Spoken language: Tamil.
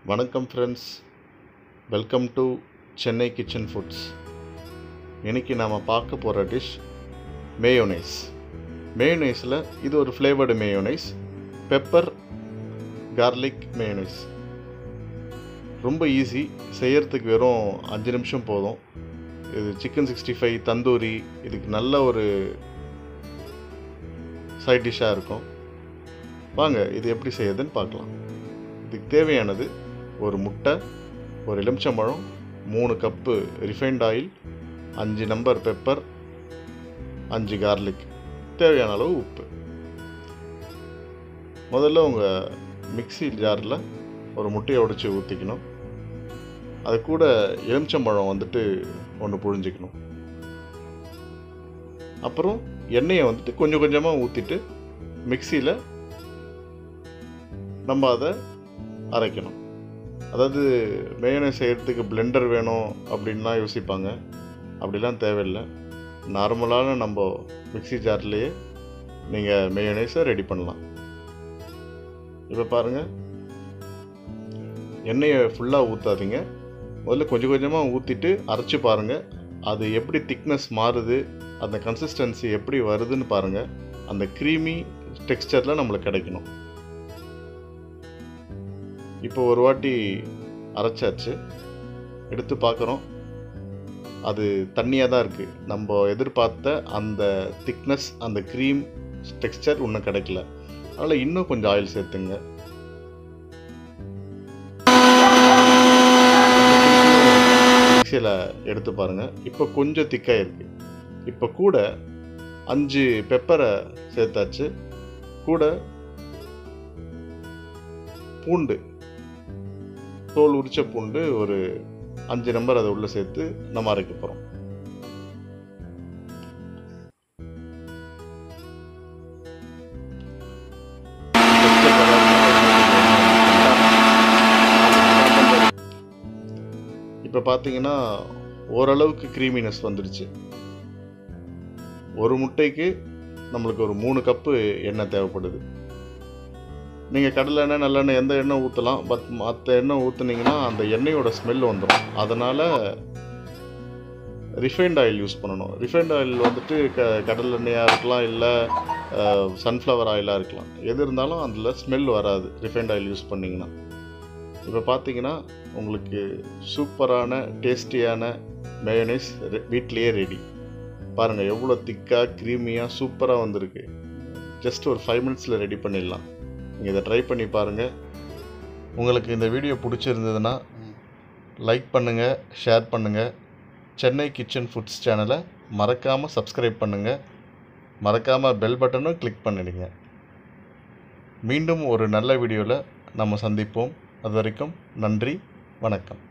வணக்கம் friends welcome to Chennai kitchen foods இன்னைக்கு நாம் பார்க்க போகிற டிஷ் மேயோனைஸ் மேயோனைஸில் இது ஒரு flavoured mayonnaise pepper garlic mayonnaise ரொம்ப ஈஸி செய்யறதுக்கு வெறும் அஞ்சு நிமிஷம் போதும் இது சிக்கன் சிக்ஸ்டி ஃபைவ் தந்தூரி இதுக்கு நல்ல ஒரு சைட் டிஷ்ஷாக இருக்கும் வாங்க இது எப்படி செய்யுதுன்னு பார்க்கலாம் இதுக்கு தேவையானது ஒரு முட்டை ஒரு எலுமிச்சம்பழம் மூணு கப்பு ரிஃபைண்ட் ஆயில் அஞ்சு நம்பர் பெப்பர் அஞ்சு கார்லிக் தேவையான அளவு உப்பு முதல்ல உங்கள் மிக்ஸி ஜாரில் ஒரு முட்டையை உடைச்சி ஊற்றிக்கணும் அது கூட எலுமிச்சம்பழம் வந்துட்டு ஒன்று புழிஞ்சிக்கணும் அப்புறம் எண்ணெயை வந்துட்டு கொஞ்சம் கொஞ்சமாக ஊற்றிட்டு மிக்சியில் நம்ம அதை அரைக்கணும் அதாவது மேயோனை செய்கிறதுக்கு பிளெண்டர் வேணும் அப்படின்லாம் யோசிப்பாங்க அப்படிலாம் தேவையில்லை நார்மலான நம்ம மிக்ஸி ஜார்லேயே நீங்கள் மேயோனைஸை ரெடி பண்ணலாம் இப்போ பாருங்கள் எண்ணெயை ஃபுல்லாக ஊற்றாதீங்க முதல்ல கொஞ்சம் கொஞ்சமாக ஊற்றிட்டு அரைச்சி பாருங்கள் அது எப்படி திக்னஸ் மாறுது அந்த கன்சிஸ்டன்சி எப்படி வருதுன்னு பாருங்கள் அந்த க்ரீமி டெக்ஸ்டரில் நம்மளுக்கு கிடைக்கணும் இப்போ ஒரு வாட்டி அரைச்சாச்சு எடுத்து பார்க்குறோம் அது தண்ணியாக தான் இருக்குது நம்ம எதிர்பார்த்த அந்த திக்னஸ் அந்த க்ரீம் டெக்ஸ்டர் இன்னும் கிடைக்கல அதனால் இன்னும் கொஞ்சம் ஆயில் சேர்த்துங்க மிக்சியில் எடுத்து பாருங்கள் இப்போ கொஞ்சம் திக்காக இருக்குது இப்போ கூட அஞ்சு பெப்பரை சேர்த்தாச்சு கூட பூண்டு தோல் உரிச்ச பூண்டு ஒரு அஞ்சு நம்பர் அதை உள்ளே சேர்த்து நம்ம அரைக்க போகிறோம் இப்போ பார்த்தீங்கன்னா ஓரளவுக்கு க்ரீமினஸ் வந்துடுச்சு ஒரு முட்டைக்கு நம்மளுக்கு ஒரு மூணு கப்பு எண்ணெய் தேவைப்படுது நீங்கள் கடலை எண்ணெய் நல்லெண்ணெய் எந்த எண்ணெய் ஊற்றலாம் பட் மற்ற எண்ணெய் ஊற்றுனீங்கன்னா அந்த எண்ணெயோட ஸ்மெல் வந்துடும் அதனால் ரிஃபைண்ட் ஆயில் யூஸ் பண்ணணும் ரிஃபைண்ட் ஆயில் வந்துட்டு க கடல் எண்ணெயாக இருக்கலாம் இல்லை சன்ஃப்ளவர் ஆயிலாக இருக்கலாம் எது இருந்தாலும் அதில் ஸ்மெல் வராது ரிஃபைண்ட் ஆயில் யூஸ் பண்ணிங்கன்னா இப்போ பார்த்தீங்கன்னா உங்களுக்கு சூப்பரான டேஸ்டியான மேயோனைஸ் வீட்லேயே ரெடி பாருங்கள் எவ்வளோ திக்காக க்ரீமியாக சூப்பராக வந்திருக்கு ஜஸ்ட் ஒரு ஃபைவ் மினிட்ஸில் ரெடி பண்ணிடலாம் நீங்கள் இதை ட்ரை பண்ணி பாருங்கள் உங்களுக்கு இந்த வீடியோ பிடிச்சிருந்ததுன்னா லைக் பண்ணுங்கள் ஷேர் பண்ணுங்கள் சென்னை கிச்சன் ஃபுட்ஸ் சேனலை மறக்காமல் சப்ஸ்கிரைப் பண்ணுங்கள் மறக்காமல் பெல் பட்டனும் கிளிக் பண்ணிடுங்க மீண்டும் ஒரு நல்ல வீடியோவில் நம்ம சந்திப்போம் அது வரைக்கும் நன்றி வணக்கம்